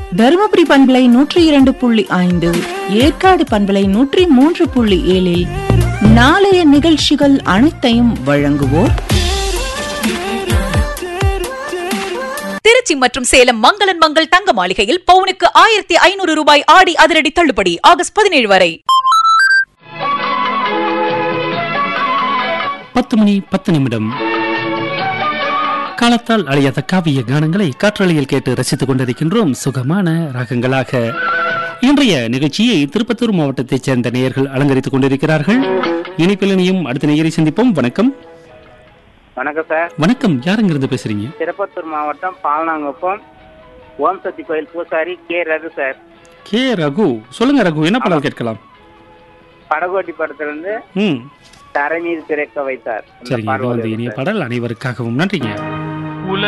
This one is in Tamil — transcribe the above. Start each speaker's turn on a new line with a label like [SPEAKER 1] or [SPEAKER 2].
[SPEAKER 1] தருமபுரி பண்பலை நூற்றி இரண்டு புள்ளி ஐந்து ஏற்காடு பண்பலை நூற்றி மூன்று புள்ளி ஏழில் நாளைய நிகழ்ச்சிகள் அனைத்தையும் வழங்குவோர்
[SPEAKER 2] திருச்சி மற்றும் சேலம் மங்களன் மங்கள் தங்க மாளிகையில் பவுனுக்கு ஆயிரத்தி ஐநூறு ரூபாய் ஆடி அதிரடி தள்ளுபடி ஆகஸ்ட் பதினேழு வரை
[SPEAKER 3] பத்து மணி பத்து நிமிடம் காலத்தால் அழியாத காவிய கானங்களை காற்றலையில் கேட்டு ரசித்துக் கொண்டிருக்கின்றோம் சுகமான ராகங்களாக இன்றைய நிகழ்ச்சியை திருப்பத்தூர் மாவட்டத்தைச் சேர்ந்த நேயர்கள் அலங்கரித்துக் கொண்டிருக்கிறார்கள் இனிப்பில் இனியும் அடுத்த நேயரை சந்திப்போம் வணக்கம்
[SPEAKER 4] வணக்கம் சார்
[SPEAKER 3] வணக்கம் யாருங்கிருந்து பேசுறீங்க
[SPEAKER 4] திருப்பத்தூர் மாவட்டம் பாலனாங்குப்பம் ஓம் சக்தி கோயில் பூசாரி K Raghu sir
[SPEAKER 3] K Raghu சொல்லுங்க ரகு என்ன பாடல் கேட்கலாம்
[SPEAKER 4] படகோட்டி படத்திலிருந்து
[SPEAKER 3] ம்
[SPEAKER 4] தரை மீது திரைக்க வைத்தார் அந்த
[SPEAKER 3] சரிங்க இது
[SPEAKER 4] பாடல்
[SPEAKER 3] வந்து
[SPEAKER 4] வருது
[SPEAKER 3] இனிய
[SPEAKER 4] சார்.
[SPEAKER 3] பாடல் அனைவருக்காகவும் நன்றிங்க